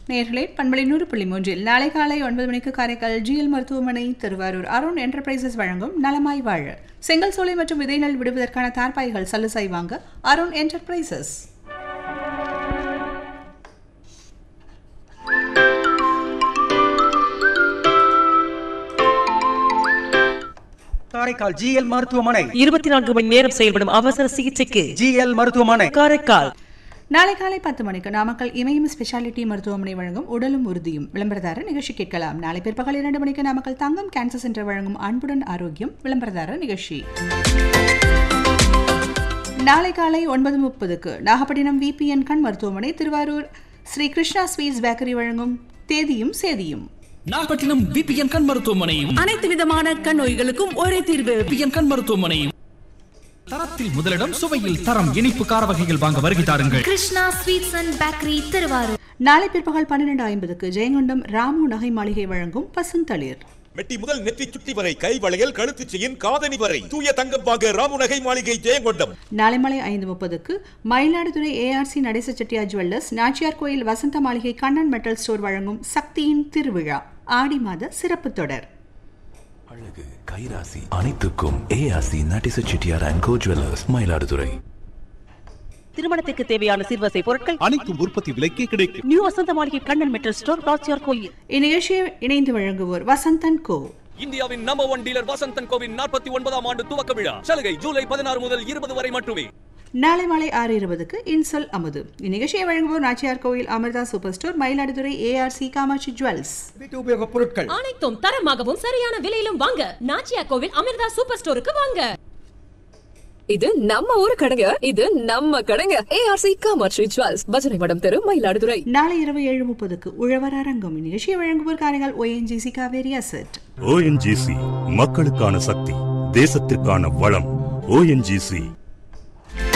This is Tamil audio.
நேர்களே பண்பலை நூறு புள்ளி மூன்றில் நாளை காலை ஒன்பது மணிக்கு காரைக்கால் ஜிஎல் மருத்துவமனை திருவாரூர் அருண் என்டர்பிரைசஸ் வழங்கும் நலமாய் வாழ செங்கல் சோலை மற்றும் விதை நெல் விடுவதற்கான தார்பாய்கள் சலுசை வாங்க அருண் என்டர்பிரைசஸ் காரைக்கால் ஜிஎல் மருத்துவமனை இருபத்தி நான்கு மணி நேரம் செயல்படும் அவசர சிகிச்சைக்கு ஜிஎல் மருத்துவமனை காரைக்கால் நாளை காலை பத்து மணிக்கு நாமக்கல் இமயம் ஸ்பெஷாலிட்டி மருத்துவமனை வழங்கும் உடலும் உறுதியும் விளம்பரதார நிகழ்ச்சி கேட்கலாம் நாளை பிற்பகல் இரண்டு மணிக்கு நாமக்கல் தங்கம் கேன்சர் சென்டர் வழங்கும் அன்புடன் ஆரோக்கியம் விளம்பரதார நிகழ்ச்சி நாளை காலை ஒன்பது முப்பதுக்கு நாகப்பட்டினம் விபிஎன் கண் மருத்துவமனை திருவாரூர் ஸ்ரீ கிருஷ்ணா ஸ்வீட்ஸ் பேக்கரி வழங்கும் தேதியும் சேதியும் நாகப்பட்டினம் பிபிஎன் கண் மருத்துவமனையும் அனைத்து விதமான கண் நோய்களுக்கும் ஒரே தீர்வு பிபிஎன் கண் மருத்துவமனையும் தரத்தில் முதலிடம் சுவையில் தரம் இனிப்பு கார வகைகள் வாங்க வருகை தாருங்கள் Krishna sweets and bakery Thiruvarur நாளை பிற்பகல் பன்னிரண்டு ஐம்பதுக்கு ஜெயங்கொண்டம் ராமு நகை மாளிகை வழங்கும் பசுந்தளிர் மெட்டி முதல் நெற்றி சுட்டி வரை கை வளையல் கழுத்து செயின் காதணி வரை தூய தங்கம் வாங்க ராமுநகை மாளிகை ஜெயங்கொண்டம் நாளை மாலை ஐந்து முப்பதுக்கு மயிலாடுதுறை ஏஆர்சி நடேச செட்டியார் ஜுவல்லர்ஸ் நாச்சியார் கோயில் வசந்த மாளிகை கண்ணன் மெட்டல் ஸ்டோர் வழங்கும் சக்தியின் திருவிழா ஆடி மாத சிறப்பு தொடர் அழகு கைராசி அனைத்துக்கும் ஏஆசி நட்டிச Chettiar and co jewellers Mayiladuthurai திருமணத்துக்கு தேவையான சிறுவசை பொருட்கள் அனைத்தும் உற்பத்தி விலைக்கே கிடைக்கும் நியூ வசந்த மாளிகை கண்ணன் மெட்டல் ஸ்டோர் ராச்சியார் கோயில் இந்நிகழ்ச்சியை இணைந்து வழங்குவோர் வசந்தன் கோ இந்தியாவின் நம்பர் ஒன் டீலர் வசந்தன் கோவின் நாற்பத்தி ஒன்பதாம் ஆண்டு துவக்க விழா சலுகை ஜூலை பதினாறு முதல் இருபது வரை மட்டுமே நாளை மாலை ஆறு இருபதுக்கு இன்சொல் அமுது இந்நிகழ்ச்சியை வழங்குவோர் Nachiyar Kovil Amirtha super store Mayiladuthurai ARC Kamatchi jewels வீட்டு உபயோக பொருட்கள் அனைத்தும் தரமாகவும் சரியான விலையிலும் வாங்க நாச்சியா கோவில் அமிர்தா சூப்பர் ஸ்டோருக்கு வாங்க இது நம்ம ஊரு கடைங்க இது நம்ம கடைங்க ஏஆர்சி காமாட்சி ஜுவல்ஸ் பஜனை மடம் தெரு மயிலாடுதுறை நாளை இரவு ஏழு முப்பதுக்கு உழவர் அரங்கம் இந்நிகழ்ச்சியை வழங்குவோர் Karaikal ONGC Kaveri asset ONGC மக்களுக்கான சக்தி தேசத்திற்கான வளம் ஓஎன்ஜிசி